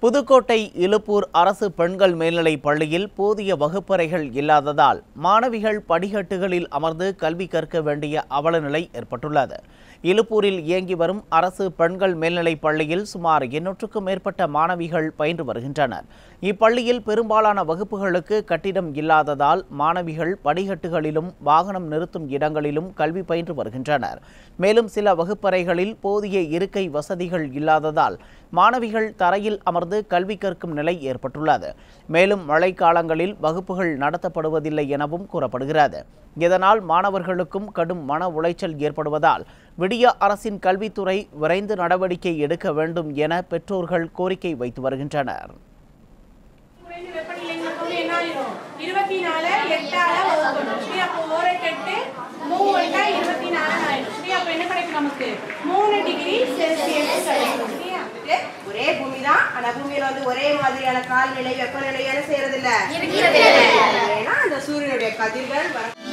புதுக்கோட்டை இலுப்பூர் அரசு பெண்கள் மேல்நிலைப் பள்ளியில் போதிய வகுப்பறைகள் இல்லாததால் மாணவிகள் படிக்கட்டுகளில் அமர்ந்து கல்வி கற்க வேண்டிய அவலநிலை ஏற்பட்டுள்ளது இலுப்பூரில் இயங்கி வரும் அரசு பெண்கள் மேல்நிலைப் பள்ளியில் சுமார் எண்ணூற்றுக்கும் மேற்பட்ட மாணவிகள் பயின்று வருகின்றனர் இப்பள்ளியில் பெரும்பாலான வகுப்புகளுக்கு கட்டிடம் இல்லாததால் மாணவிகள் படிக்கட்டுகளிலும் வாகனம் நிறுத்தும் இடங்களிலும் கல்வி பயின்று வருகின்றனர் மேலும் சில வகுப்பறைகளில் போதிய இருக்கை வசதிகள் இல்லாததால் மாணவிகள் தரையில் அமர்ந்து கல்வி கற்கும் நிலை ஏற்பட்டுள்ளது மேலும் மழைக்காலங்களில் வகுப்புகள் நடத்தப்படுவதில்லை எனவும் கூறப்படுகிறது இதனால் மாணவர்களுக்கும் கடும் மன உளைச்சல் ஏற்படுவதால் விடிய அரசின் கல்வித்துறை விரைந்து நடவடிக்கை எடுக்க வேண்டும் என பெற்றோர்கள் கோரிக்கை வைத்து வருகின்றனர் குறைந்த வெப்பநிலைங்கிறது வந்து என்ன ஆயிரும் இருபத்தி நாலு எட்டால வகுக்கணும் சரி அப்போ ஒரு எட்டு மூணு எட்டா இருபத்தி நாலு ஆயிடும் சரி அப்போ என்ன கிடைக்கும் நமக்கு மூணு டிகிரி செல்சியஸ் கிடைக்கும் சரியா வந்துட்டு ஒரே பூமி தான் ஆனா பூமியில வந்து ஒரே மாதிரியான காலநிலை வெப்பநிலை என்ன செய்யறது இல்ல ஏன்னா அந்த சூரியனுடைய கதிர்கள் வர